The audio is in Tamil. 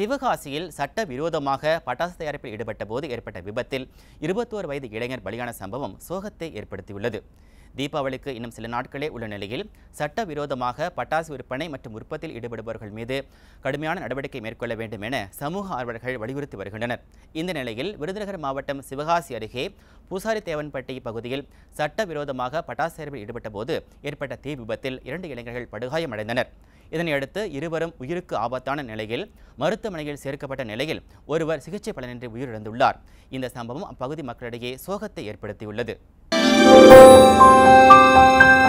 சிவகாசியில் சட்டவிரோதமாக பட்டாசு தயாரிப்பில் ஈடுபட்ட போது ஏற்பட்ட விபத்தில் இருபத்தோரு வயது இளைஞர் பலியான சம்பவம் சோகத்தை ஏற்படுத்தியுள்ளது தீபாவளிக்கு இன்னும் சில நாட்களே உள்ள நிலையில் சட்டவிரோதமாக பட்டாசு விற்பனை மற்றும் உற்பத்தியில் ஈடுபடுபவர்கள் மீது கடுமையான நடவடிக்கை மேற்கொள்ள வேண்டும் என சமூக ஆர்வலர்கள் வலியுறுத்தி வருகின்றனர் இந்த நிலையில் விருதுநகர் மாவட்டம் சிவகாசி அருகே பூசாரி தேவன்பட்டி பகுதியில் சட்டவிரோதமாக பட்டாசு தயாரிப்பில் ஈடுபட்ட போது ஏற்பட்ட தீ விபத்தில் இரண்டு இளைஞர்கள் படுகாயமடைந்தனர் இதனையடுத்து இருவரும் உயிருக்கு ஆபத்தான நிலையில் மருத்துவமனையில் சேர்க்கப்பட்ட நிலையில் ஒருவர் சிகிச்சை பலனின்றி உயிரிழந்துள்ளார் இந்த சம்பவம் அப்பகுதி மக்களிடையே சோகத்தை ஏற்படுத்தியுள்ளது